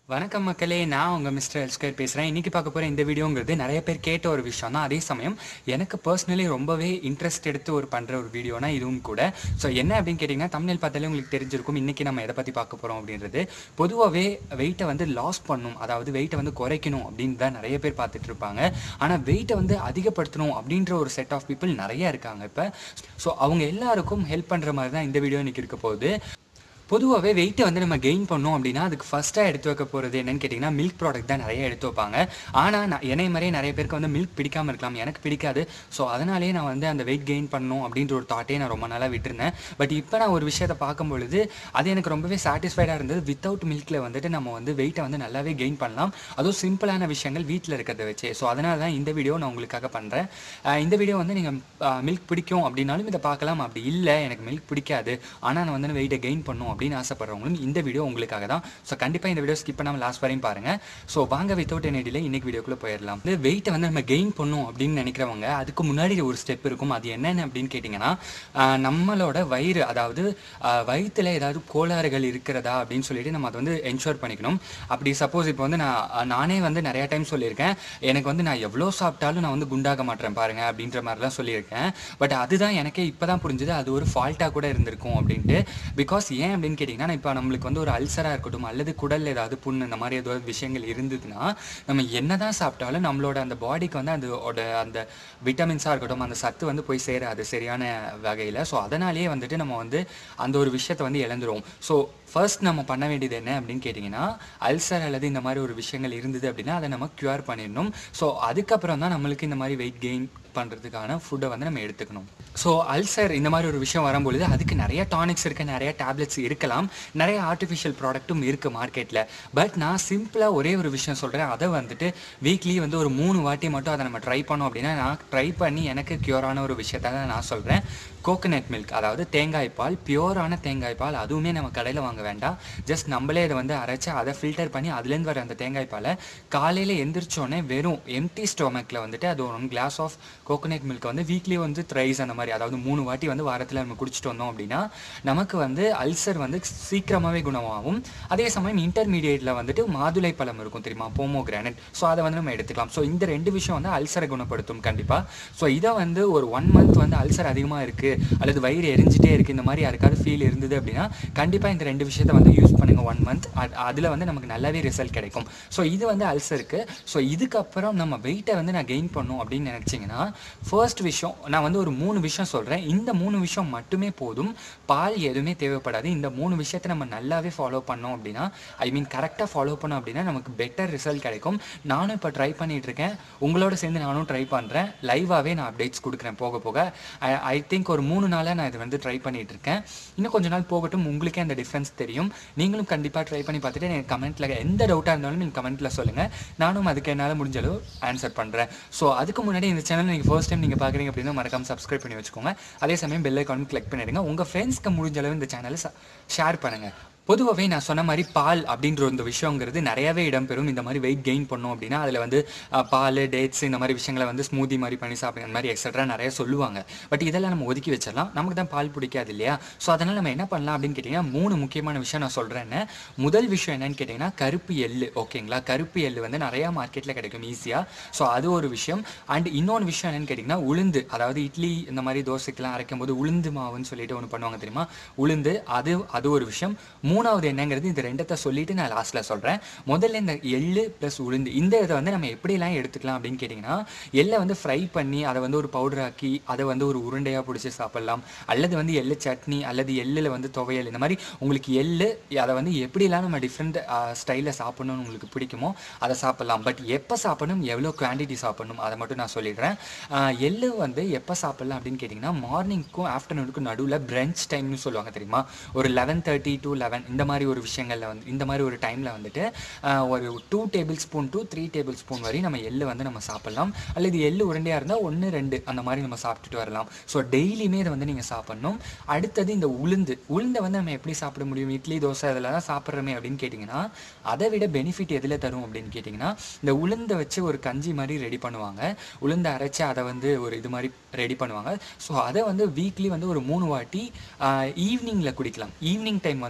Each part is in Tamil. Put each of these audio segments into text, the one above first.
வணக்கம் மக்களே நான் உங்கள் மிஸ்டர் எல்ஸ்கர் பேசுகிறேன் இன்றைக்கி பார்க்க போகிற இந்த வீடியோங்கிறது நிறைய பேர் கேட்ட ஒரு விஷயம் தான் அதே சமயம் எனக்கு பர்சனலி ரொம்பவே இன்ட்ரெஸ்ட் எடுத்து ஒரு பண்ணுற ஒரு வீடியோனா இதுவும் கூட ஸோ என்ன அப்படின்னு கேட்டிங்கன்னா தமிழில் பார்த்தாலே உங்களுக்கு தெரிஞ்சிருக்கும் இன்றைக்கி நம்ம எதை பற்றி பார்க்க போகிறோம் அப்படின்றது பொதுவாகவே வெயிட்டை வந்து லாஸ் பண்ணும் அதாவது வெயிட்டை வந்து குறைக்கணும் அப்படின்னு தான் நிறைய பேர் பார்த்துட்டு இருப்பாங்க ஆனால் வெயிட்டை வந்து அதிகப்படுத்தணும் அப்படின்ற ஒரு செட் ஆஃப் பீப்புள் நிறைய இருக்காங்க இப்போ ஸோ அவங்க எல்லாருக்கும் ஹெல்ப் பண்ணுற மாதிரி தான் இந்த வீடியோ இன்றைக்கி இருக்க போகுது பொதுவாகவே வெயிட்டை வந்து நம்ம கெயின் பண்ணோம் அப்படின்னா அதுக்கு ஃபஸ்ட்டாக எடுத்து வைக்க போகிறது என்னன்னு கேட்டிங்கன்னா மில்க் ப்ராடக்ட் தான் நிறைய எடுத்து வைப்பாங்க ஆனால் நான் என்னை மாதிரியே நிறைய பேருக்கு வந்து மில்க் பிடிக்காமல் இருக்கலாம் எனக்கு பிடிக்காது ஸோ அதனாலேயே நான் வந்து அந்த வெயிட் கெயின் பண்ணணும் அப்படின்ற ஒரு தாட்டே நான் ரொம்ப நாளாக விட்டுருந்தேன் பட் இப்போ நான் ஒரு விஷயத்தை பார்க்கும் பொழுது அது எனக்கு ரொம்பவே சாட்டிஸ்ஃபைடாக இருந்தது வித்தவுட் மில்கில் வந்துட்டு நம்ம வந்து வெயிட்டை வந்து நல்லாவே கெயின் பண்ணலாம் அதுவும் சிம்பிளான விஷயங்கள் வீட்டில் இருக்கிறத வச்சு ஸோ அதனால தான் இந்த வீடியோ நான் உங்களுக்காக பண்ணுறேன் இந்த வீடியோ வந்து நீங்கள் மில்க் பிடிக்கும் அப்படின்னாலும் இதை பார்க்கலாம் அப்படி இல்லை எனக்கு மில்க் பிடிக்காது ஆனால் நான் வந்து வெயிட்டை கெயின் பண்ணும் அப்படின்னு ஆசைப்படுறவங்களும் இந்த வீடியோ உங்களுக்காக தான் ஸோ கண்டிப்பாக இந்த வீடியோ ஸ்கிப் பண்ணாமல் லாஸ்ட் வரையும் பாருங்கள் ஸோ வாங்க வித்தவுட் என்ன டிலே இன்னைக்கு வீடியோக்குள்ளே போயிடலாம் இந்த வெயிட்டை வந்து நம்ம கெயின் பண்ணும் அப்படின்னு நினைக்கிறவங்க அதுக்கு முன்னாடி ஒரு ஸ்டெப் இருக்கும் அது என்னென்ன அப்படின்னு கேட்டிங்கன்னா ஆஹ் நம்மளோட வயிறு அதாவது ஆஹ் வயித்துல ஏதாவது கோளாறுகள் இருக்கிறதா அப்படின்னு சொல்லிட்டு நம்ம அதை வந்து என்ஷூர் பண்ணிக்கணும் அப்படி சப்போஸ் இப்போ வந்து நான் நானே வந்து நிறைய டைம் சொல்லியிருக்கேன் எனக்கு வந்து நான் எவ்வளோ சாப்பிட்டாலும் நான் வந்து குண்டாக மாட்டேன் பாருங்க அப்படின்ற மாதிரிலாம் சொல்லியிருக்கேன் பட் அதுதான் எனக்கே இப்போ தான் புரிஞ்சுது அது ஒரு ஃபால்ட்டாக கூட இருந்திருக்கும் அப்படின்ட்டு பிகாஸ் ஏன் அப்படின்னு கேட்டிங்கன்னா இப்போ நம்மளுக்கு வந்து ஒரு அல்சராக இருக்கட்டும் அல்லது குடல் ஏதாவது புண்ணு இந்த மாதிரி ஏதாவது விஷயங்கள் இருந்ததுன்னா நம்ம என்ன தான் சாப்பிட்டாலும் நம்மளோட அந்த பாடிக்கு வந்து அதோட அந்த விட்டமின்ஸாக இருக்கட்டும் அந்த சத்து வந்து போய் சேராது சரியான வகையில் ஸோ அதனாலேயே வந்துட்டு நம்ம வந்து அந்த ஒரு விஷயத்தை வந்து இழந்துருவோம் ஸோ ஃபர்ஸ்ட் நம்ம பண்ண வேண்டியது என்ன அப்படின்னு கேட்டிங்கன்னா அல்சர் அல்லது இந்த மாதிரி ஒரு விஷயங்கள் இருந்தது அப்படின்னா அதை நம்ம க்யூர் பண்ணிடணும் ஸோ அதுக்கப்புறம் தான் நம்மளுக்கு இந்த மாதிரி வெயிட் கெயின் பண்ணுறதுக்கான ஃபுட்டை வந்து நம்ம எடுத்துக்கணும் ஸோ அல்சர் இந்த மாதிரி ஒரு விஷயம் வரும்பொழுது அதுக்கு நிறைய டானிக்ஸ் இருக்குது நிறைய டேப்லெட்ஸ் இருக்கலாம் நிறைய ஆர்டிஃபிஷியல் ப்ராடக்ட்டும் இருக்குது மார்க்கெட்டில் பட் நான் சிம்பிளாக ஒரே ஒரு விஷயம் சொல்கிறேன் அதை வந்துட்டு வீக்லி வந்து ஒரு மூணு வாட்டி மட்டும் அதை நம்ம ட்ரை பண்ணோம் அப்படின்னா நான் ட்ரை பண்ணி எனக்கு க்யூரான ஒரு விஷயத்த தான் நான் சொல்கிறேன் கோகனட் மில்க் அதாவது தேங்காய் பால் பியூரான தேங்காய் பால் அதுவுமே நம்ம கடையில் வாங்க வேண்டாம் ஜஸ்ட் நம்மளே இதை வந்து அரைச்சி அதை ஃபில்டர் பண்ணி அதுலேருந்து வர அந்த தேங்காய் பாலை காலையில் எந்திரிச்சோடனே வெறும் எம்டி ஸ்டொமக்கில் வந்துட்டு அது one glass of coconut milk வந்து வீக்லி வந்து த்ரைஸ் அந்த மாதிரி அதாவது மூணு வாட்டி வந்து வாரத்தில் நம்ம குடிச்சிட்டு வந்தோம் அப்படின்னா நமக்கு வந்து அல்சர் வந்து சீக்கிரமாகவே குணமாகும் அதே சமயம் இன்டர்மீடியேட்டில் வந்துட்டு மாதுளை பழம் இருக்கும் தெரியுமா போமோ கிரானட் ஸோ அதை வந்து நம்ம எடுத்துக்கலாம் ஸோ இந்த ரெண்டு விஷயம் வந்து அல்சரை குணப்படுத்தும் கண்டிப்பாக ஸோ இதை வந்து ஒரு ஒன் மந்த் வந்து அல்சர் அதிகமாக இருக்குது அல்லது வயிறு எரிஞ்சிட்டே இருக்குது இந்த மாதிரி யாருக்காவது ஃபீல் இருந்தது அப்படின்னா கண்டிப்பாக இந்த ரெண்டு விஷயத்தை வந்து யூஸ் பண்ணுங்கள் ஒன் மந்த் அதில் வந்து நமக்கு நல்லாவே ரிசல்ட் கிடைக்கும் ஸோ இது வந்து அல்சருக்கு ஸோ இதுக்கப்புறம் நம்ம வெயிட்டை வந்து நான் கெயின் பண்ணும் அப்படின்னு நினச்சிங்கன்னா ஃபர்ஸ்ட் விஷயம் நான் வந்து ஒரு மூணு விஷயம் சொல்கிறேன் இந்த மூணு விஷயம் மட்டுமே போதும் பால் எதுவுமே தேவைப்படாது இந்த மூணு விஷயத்தை நம்ம நல்லாவே ஃபாலோ பண்ணோம் அப்படின்னா ஐ மீன் கரெக்டாக ஃபாலோ பண்ணோம் அப்படின்னா நமக்கு பெட்டர் ரிசல்ட் கிடைக்கும் நானும் இப்போ ட்ரை பண்ணிட்டு இருக்கேன் உங்களோட சேர்ந்து நானும் ட்ரை பண்ணுறேன் லைவாகவே நான் அப்டேட்ஸ் கொடுக்குறேன் போக போக ஐ திங்க் ஒரு மூணு நாளாக நான் இதை வந்து ட்ரை பண்ணிட்டு இருக்கேன் இன்னும் கொஞ்ச நாள் போகட்டும் உங்களுக்கே அந்த டிஃப்ரென்ஸ் தெரியும் நீங்களும் கண்டிப்பாக ட்ரை பண்ணி பார்த்துட்டு எனக்கு கமெண்ட்டில் எந்த டவுட்டாக இருந்தாலும் நீங்கள் கமெண்ட்டில் சொல்லுங்கள் நானும் அதுக்கு என்னால் முடிஞ்ச அளவு ஆன்சர் பண்ணுறேன் ஸோ அதுக்கு முன்னாடி இந்த சேனல் நீங்கள் ஃபர்ஸ்ட் டைம் நீங்கள் பார்க்குறீங்க அப்படின்னா மறக்காம சப்ஸ்கிரைப் பண்ணி வச்சுக்கோங்க அதே சமயம் பெல் ஐக்கான் கிளிக் பண்ணிடுங்க உங்கள் ஃப்ரெண்ட்ஸ்க்கு முடிஞ்ச அளவு இந்த சேனலை ஷேர் பண்ணுங்கள் பொதுவாகவே நான் சொன்ன மாதிரி பால் அப்படின்ற இந்த விஷயங்கிறது நிறையவே இடம்பெறும் இந்த மாதிரி வெயிட் கெயின் பண்ணோம் அப்படின்னா அதில் வந்து அஹ், பால் டேட்ஸ் இந்த மாதிரி விஷயங்களை வந்து ஸ்மூதி மாதிரி பண்ணி சாப்பிடுங்க அந்த மாதிரி எக்ஸட்ரா நிறைய சொல்லுவாங்க பட் இதெல்லாம் நம்ம ஒதுக்கி வச்சிடலாம் நமக்கு தான் பால் பிடிக்காது இல்லையா ஸோ அதனால் நம்ம என்ன பண்ணலாம் அப்படின்னு கேட்டிங்கன்னா மூணு முக்கியமான விஷயம் நான் சொல்கிறேன்னு முதல் விஷயம் என்னன்னு கேட்டிங்கன்னா கருப்பு எள்ளு ஓகேங்களா கருப்பு எள்ளு வந்து நிறையா மார்க்கெட்டில் கிடைக்கும் ஈஸியாக ஸோ அது ஒரு விஷயம் அண்ட் இன்னொன்று விஷயம் என்னன்னு கேட்டிங்கன்னா உளுந்து அதாவது இட்லி இந்த மாதிரி தோசைக்கெல்லாம் அரைக்கும் போது உளுந்து மாவுன்னு சொல்லிட்டு ஒன்று பண்ணுவாங்க தெரியுமா உளுந்து அது அது ஒரு விஷயம் மூணாவது என்னங்கிறது இந்த ரெண்டத்தை சொல்லிட்டு நான் லாஸ்ட்டில் சொல்கிறேன் முதல்ல இந்த எள்ளு ப்ளஸ் உளுந்து இந்த இதை வந்து நம்ம எப்படிலாம் எடுத்துக்கலாம் அப்படின்னு கேட்டிங்கன்னா எள்ளை வந்து ஃப்ரை பண்ணி அதை வந்து ஒரு பவுடர் ஆக்கி அதை வந்து ஒரு உருண்டையாக பிடிச்சி சாப்பிட்லாம் அல்லது வந்து எள்ளு சட்னி அல்லது எள்ளில் வந்து துவையல் இந்த மாதிரி உங்களுக்கு எள்ளு அதை வந்து எப்படிலாம் நம்ம டிஃப்ரெண்ட் ஸ்டைலில் சாப்பிடணும்னு உங்களுக்கு பிடிக்குமோ அதை சாப்பிட்லாம் பட் எப்போ சாப்பிடணும் எவ்வளோ குவான்டிட்டி சாப்பிடணும் அதை மட்டும் நான் சொல்லிடுறேன் ஆஹ் எள்ளு வந்து எப்போ சாப்பிட்லாம் அப்படின்னு கேட்டிங்கன்னா மார்னிங்க்கும் ஆஃப்டர்நூனுக்கும் நடுவில் பிரஞ்ச் டைம்னு சொல்லுவாங்க தெரியுமா ஒரு லெவன் தேர்ட்டி டு லெவன் இந்த மாதிரி ஒரு விஷயங்களில் வந்து இந்த மாதிரி ஒரு டைமில் வந்துட்டு ஆஹ் ஒரு two tablespoon to three tablespoon வரை நம்ம எள்ளு வந்து நம்ம சாப்பிட்லாம் அல்லது எள்ளு உருண்டையாக இருந்தால் ஒன்று ரெண்டு அந்த மாதிரி நம்ம சாப்பிட்டுட்டு வரலாம் ஸோ டெய்லியுமே இதை வந்து நீங்கள் சாப்பிட்ணும் அடுத்தது இந்த உளுந்து உளுந்தை வந்து நம்ம எப்படி சாப்பிட முடியும் இட்லி தோசை இதெல்லாம் தான் சாப்பிட்றோமே அப்படின்னு கேட்டிங்கன்னா அதை விட பெனிஃபிட் எதில் தரும் அப்படின்னு கேட்டிங்கன்னா இந்த உளுந்தை வச்சு ஒரு கஞ்சி மாதிரி ரெடி பண்ணுவாங்க உளுந்தை அரைச்சி அதை வந்து ஒரு இது மாதிரி ரெடி பண்ணுவாங்க ஸோ அதை வந்து வீக்லி வந்து ஒரு மூணு வாட்டி ஈவினிங்கில் குடிக்கலாம் ஈவினிங் டைம் வந்து நம்ம எம்டி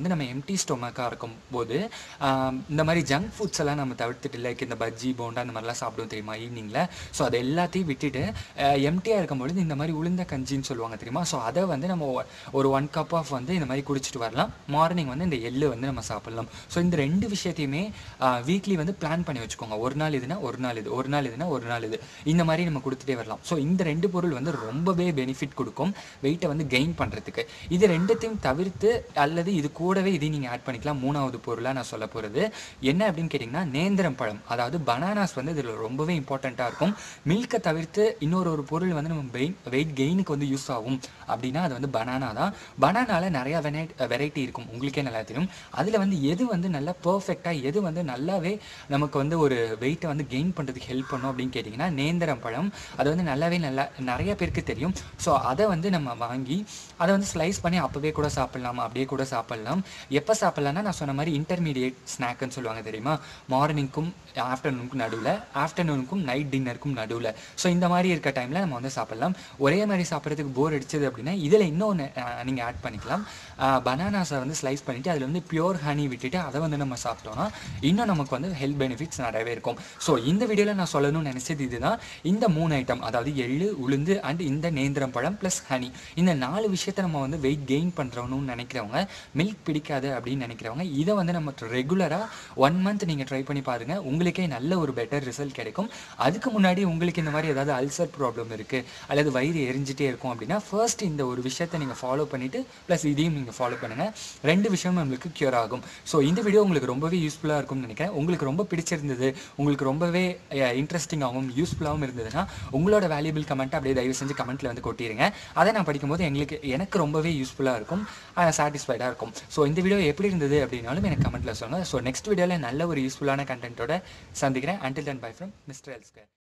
எம்டி ஸ்டொமக்காக இருக்கும் போது ஆம், இந்த மாதிரி ஜங்க் ஃபுட்ஸ் எல்லாம் நம்ம தவிர்த்துட்டு லைக் இந்த பஜ்ஜி போண்டா இந்த மாதிரிலாம் சாப்பிடுவோம் தெரியுமா ஈவினிங்கில் ஸோ அது எல்லாத்தையும் விட்டுட்டு எம்டியாக இருக்கும்பொழுது இந்த மாதிரி உளுந்த கஞ்சின்னு சொல்லுவாங்க தெரியுமா ஸோ அதை வந்து நம்ம ஒ- ஒரு ஒன் கப் ஆஃப் வந்து இந்த மாதிரி குடிச்சிட்டு வரலாம் மார்னிங் வந்து இந்த எள்ளு வந்து நம்ம சாப்பிடலாம் ஸோ இந்த ரெண்டு விஷயத்தையுமே வீக்லி வந்து பிளான் பண்ணி வச்சுக்கோங்க ஒரு நாள் இதுனா ஒரு நாள் இது ஒரு நாள் இதுனா ஒரு நாள் இது இந்த மாதிரி நம்ம கொடுத்துட்டே வரலாம் ஸோ இந்த ரெண்டு பொருள் வந்து ரொம்பவே பெனிஃபிட் கொடுக்கும் வெயிட்டை வந்து கெயின் பண்ணுறதுக்கு இது ரெண்டுத்தையும் தவிர்த்து அல்லது இது கூடவே இதையும் நீங்கள் ஆட் பண்ணிக்கலாம் மூணாவது பொருளாக நான் சொல்ல போகிறது என்ன அப்படின்னு கேட்டிங்கன்னா நேந்திரம் பழம் அதாவது பனானாஸ் வந்து இதில் ரொம்பவே இம்பார்ட்டண்ட்டாக இருக்கும் மில்கை தவிர்த்து இன்னொரு ஒரு பொருள் வந்து நம்ம வெயிட் வெயிட் கெயினுக்கு வந்து யூஸ் ஆகும் அப்படின்னா அது வந்து பனானா தான் பனானால நிறைய வெரைட்டி இருக்கும் உங்களுக்கே நல்லா தெரியும் அதில் வந்து எது வந்து நல்லா பர்ஃபெக்டாக எது வந்து நல்லாவே நமக்கு வந்து ஒரு வெயிட்டை வந்து கெயின் பண்ணுறதுக்கு ஹெல்ப் பண்ணும் அப்படின்னு கேட்டிங்கன்னா நேந்திரம் பழம் அது வந்து நல்லாவே நல்லா நிறைய பேருக்கு தெரியும் ஸோ அதை வந்து நம்ம வாங்கி அதை வந்து ஸ்லைஸ் பண்ணி அப்போவே கூட சாப்பிட்லாம் அப்படியே கூட சாப்பிட்லாம் எப்போ சாப்பிட்லாம்னா நான் சொன்ன மாதிரி இன்டர்மீடியேட் ஸ்நாக்குன்னு சொல்லுவாங்க தெரியுமா மார்னிங்க்கும் ஆஃப்டர்நூனுக்கும் நடுவில் ஆஃப்டர்நூனுக்கும் நைட் டின்னருக்கும் நடுவில் ஸோ இந்த மாதிரி இருக்க டைமில் நம்ம வந்து சாப்பிட்லாம் ஒரே மாதிரி சாப்பிட்றதுக்கு போர் அடிச்சது அப்படின்னா இதில் இன்னொன்று நீங்கள் ஆட் பண்ணிக்கலாம் பனானாஸை வந்து ஸ்லைஸ் பண்ணிவிட்டு அதில் வந்து பியூர் ஹனி விட்டுட்டு அதை வந்து நம்ம சாப்பிட்டோம்னா இன்னும் நமக்கு வந்து ஹெல்த் பெனிஃபிட்ஸ் நிறையவே இருக்கும் ஸோ இந்த வீடியோவில் நான் சொல்லணும்னு நினச்சது இதுதான் இந்த மூணு ஐட்டம் அதாவது எள்ளு உளுந்து அண்ட் இந்த நேந்திரம் பழம் ப்ளஸ் ஹனி இந்த நாலு விஷயத்தை நம்ம வந்து வெயிட் கெயின் பண்ணுறோன்னு நினைக்கிறவங்க மில்க் பிடிக்காது அப்படின்னு நினைக்கிறவங்க இதை வந்து நம்ம ரெகுலராக ஒன் மந்த் நீங்கள் ட்ரை பண்ணி பாருங்கள் உங்களுக்கே நல்ல ஒரு பெட்டர் ரிசல்ட் கிடைக்கும் அதுக்கு முன்னாடி உங்களுக்கு இந்த மாதிரி ஏதாவது அல்சர் ப்ராப்ளம் இருக்குது அல்லது வயிறு எரிஞ்சிட்டே இருக்கும் அப்படின்னா ஃபர்ஸ்ட் இந்த ஒரு விஷயத்தை நீங்கள் ஃபாலோ பண்ணிவிட்டு ப்ளஸ் இதையும் நீங்கள் ஃபாலோ பண்ணுங்கள் ரெண்டு விஷயமும் நம்மளுக்கு க்யூர் ஆகும் ஸோ இந்த வீடியோ உங்களுக்கு ரொம்பவே யூஸ்ஃபுல்லாக இருக்கும்னு நினைக்கிறேன் உங்களுக்கு ரொம்ப பிடிச்சிருந்தது உங்களுக்கு ரொம்பவே இன்ட்ரெஸ்டிங்காகவும் யூஸ்ஃபுல்லாகவும் இருந்ததுன்னா உங்களோட வேல்யூபிள் கமெண்ட் அப்படியே தயவு செஞ்சு கமெண்ட்டில் வந்து கொட்டிடுங்க அதை நான் படிக்கும்போது எங்களுக்கு எனக்கு ரொம்பவே யூஸ்ஃபுல்லாக இருக்கும் சாட்டிஸ்ஃபைடாக இருக்கும் ஸோ இந்த வீடியோ எப்படி இருந்தது அப்படின்னாலும் எனக்கு கமெண்ட்டில் சொல்லுங்கள் ஸோ நெக்ஸ்ட் வீடியோவில் நல்ல ஒரு யூஸ்ஃபுல்லான கண்டென்ட்டோட சந்திக்கிறேன் until then bye from mister எல்ஸ்கர்